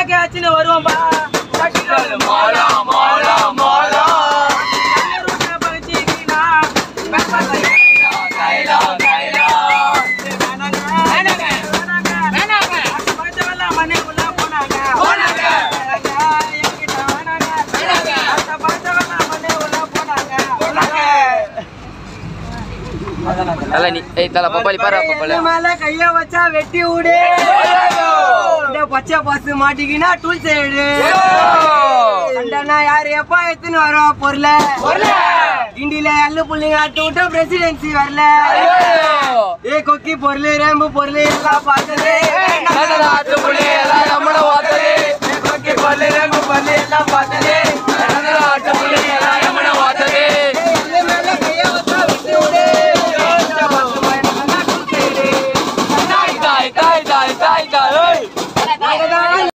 கேச்சுன்னு வருவோம்பா சட்டிகள் மாலா மாலா மாலா பறிச்சிக்கினா கைலா கைலா வேணாங்க வேணாங்க வேணாங்க பச்சவெல்லாம் மண்ணுக்குள்ள போனாங்க போனாங்க என்கிட்ட வேணாங்க வேணாங்க பச்சவெல்லாம் மண்ணுக்குள்ள போனாங்க போனாங்க தல நீ ஏய் தல பப்பாளி பாரு பப்பாளி என் மேல கைய வச்சா வெட்டி விடு இந்த பச்சை பஸ் மாட்டிக்கினா டூல் சைடு சண்டனா யாரு எப்ப எத்துன்னு வரோம் பொருள இண்டியில எள்ளு புள்ளிங்க அட்டு விட்டா பிரசிடென்சி வரல ஏ கொக்கி பொருள் ரேம்பு பொருள் எல்லாம் பார்த்தது நாட்டு புள்ளி எல்லாம் நம்மள வாத்தது ஏ கொக்கி பொருள் ரேம்பு பொருள் எல்லாம் பார்த்தது நாட்டு புள்ளி எல்லாம் நம்மள வாத்தது எள்ளு மேல கைய வச்சா வெட்டி விடு பச்சை bus மாட்டிக்கினா tool side. தாய் தாய் தாய் தாய் தாய் தாய் ஏய் நாங்க தான்